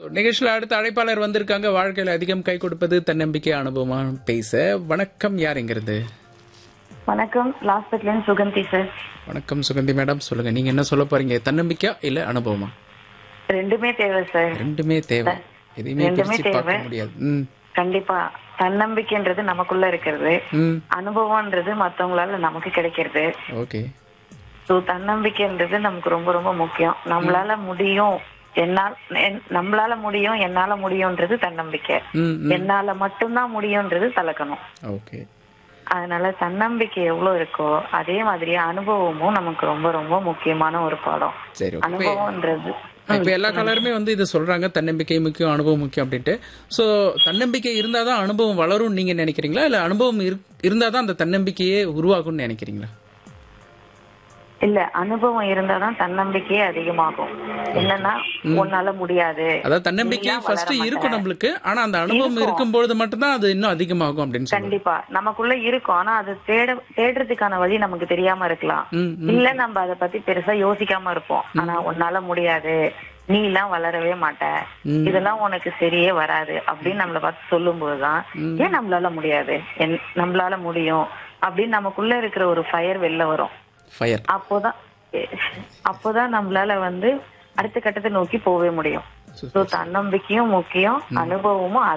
நிகழ்ச்சியில் அடுத்த அழைப்பாளர் வந்திருக்காங்க வாழ்க்கையில் அதிகம் கை கொடுப்பது தன்னம்பிக்கை அனுபவமா பேச வணக்கம் யாருங்கிறது வணக்கம் லாஸ்பெட்லேருந்து சுகந்தி சார் வணக்கம் சுகந்தி மேடம் சொல்லுங்க நீங்க என்ன சொல்ல போறீங்க தன்னம்பிக்கையா இல்ல அனுபவமா ரெண்டுமே தேவை சார் ரெண்டுமே தேவை எதையுமே ரெண்டுமே பிரிச்சு பார்க்க தேவை. முடியாது ம் கண்டிப்பா தன்னம்பிக்கைன்றது நமக்குள்ள இருக்கிறது ம் அனுபவம்ன்றது மத்தவங்களால நமக்கு கிடைக்கிறது ஓகே ஸோ தன்னம்பிக்கைன்றது நமக்கு ரொம்ப ரொம்ப முக்கியம் நம்மளால முடியும் என்னால் என்- நம்மளால முடியும் என்னால முடியும்ன்றது தன்னம்பிக்கை ம் ம் என்னால மட்டும்தான் முடியும்ன்றது தலக்கணும் ஓகே அதனால தன்னம்பிக்கை எவ்வளவு இருக்கோ அதே மாதிரி அனுபவமும் நமக்கு ரொம்ப ரொம்ப முக்கியமான ஒரு பாடம் சரி ஓகே அனுபவம்ன்றது இப்ப எல்லா கலருமே வந்து இதை சொல்றாங்க தன்னம்பிக்கை முக்கியம் அனுபவம் முக்கியம் அப்படின்ட்டு சோ தன்னம்பிக்கை இருந்தாதான் அனுபவம் வளரும் நீங்க நினைக்கிறீங்களா இல்ல அனுபவம் இரு- இருந்தாதான் அந்த தன்னம்பிக்கையே உருவாகும்னு நினைக்கிறீங்களா இல்ல அனுபவம் இருந்தாதான் தன்னம்பிக்கையே அதிகமாகும் என்னன்னா உன்னால முடியாது அதாவது தன்னம்பிக்கை நீலாம் ஃபர்ஸ்ட் வளர இருக்கும் மாட்ட. நம்மளுக்கு ஆனா அந்த அனுபவம் இருக்கும்பொழுது மட்டும்தான் அது இன்னும் அதிகமாகும் அப்படின்னு சொல்லுவாங்க கண்டிப்பா நமக்குள்ள இருக்கும் ஆனா அது தேட தேடுறதுக்கான வழி நமக்கு தெரியாம இருக்கலாம் ம், இல்ல நம்ம அத பத்தி பெருசா யோசிக்காம இருப்போம் ஆனா உன்னால முடியாது நீ எல்லாம் வளரவே மாட்ட ம். இதெல்லாம் உனக்கு சரியே வராது அப்படின்னு நம்மள பார்த்து சொல்லும் போதுதான் ஏன் நம்மளால முடியாது என்- நம்மளால முடியும் அப்படின்னு நமக்குள்ள இருக்கிற ஒரு ஃபயர் வெளில வரும் ஃபயர் அப்போதான் அப்போதான் நம்மளால வந்து அடுத்த கட்டத்தை நோக்கி போகவே முடியும் சோ தன்னம்பிக்கையும் முக்கியம் அனுபவமும்